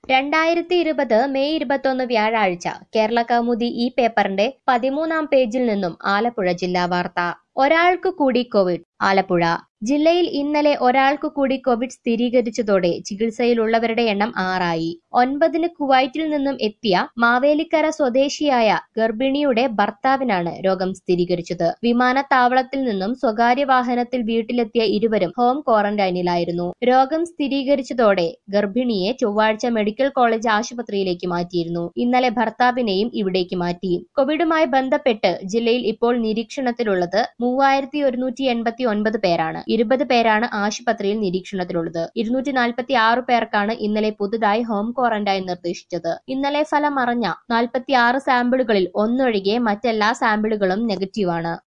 രണ്ടായിരത്തി ഇരുപത് മെയ് ഇരുപത്തൊന്ന് വ്യാഴാഴ്ച കേരള കൗമുദി ഈ പേപ്പറിന്റെ പതിമൂന്നാം പേജിൽ നിന്നും ആലപ്പുഴ ജില്ലാ വാർത്ത ഒരാൾക്ക് കൂടി കോവിഡ് ആലപ്പുഴ ജില്ലയിൽ ഇന്നലെ ഒരാൾക്ക് കൂടി കോവിഡ് സ്ഥിരീകരിച്ചതോടെ ചികിത്സയിലുള്ളവരുടെ എണ്ണം ആറായി ഒൻപതിന് കുവൈറ്റിൽ നിന്നും എത്തിയ മാവേലിക്കര സ്വദേശിയായ ഗർഭിണിയുടെ ഭർത്താവിനാണ് രോഗം സ്ഥിരീകരിച്ചത് വിമാനത്താവളത്തിൽ നിന്നും സ്വകാര്യ വാഹനത്തിൽ വീട്ടിലെത്തിയ ഇരുവരും ഹോം ക്വാറന്റൈനിലായിരുന്നു രോഗം സ്ഥിരീകരിച്ചതോടെ ഗർഭിണിയെ ചൊവ്വാഴ്ച മെഡിക്കൽ കോളേജ് ആശുപത്രിയിലേക്ക് മാറ്റിയിരുന്നു ഇന്നലെ ഭർത്താവിനെയും ഇവിടേക്ക് മാറ്റി കോവിഡുമായി ബന്ധപ്പെട്ട് ജില്ലയിൽ ഇപ്പോൾ നിരീക്ഷണത്തിലുള്ളത് മൂവായിരത്തി ഒരുന്നൂറ്റി എൺപത്തി ഒൻപത് പേരാണ് ഇരുപത് പേരാണ് ആശുപത്രിയിൽ നിരീക്ഷണത്തിലുള്ളത് ഇരുന്നൂറ്റി നാൽപ്പത്തി ആറ് പേർക്കാണ് ഇന്നലെ പുതുതായി ഹോം ക്വാറന്റൈൻ നിർദ്ദേശിച്ചത് ഇന്നലെ ഫലം അറിഞ്ഞ നാൽപ്പത്തി ആറ് സാമ്പിളുകളിൽ ഒന്നൊഴികെ മറ്റെല്ലാ സാമ്പിളുകളും നെഗറ്റീവാണ്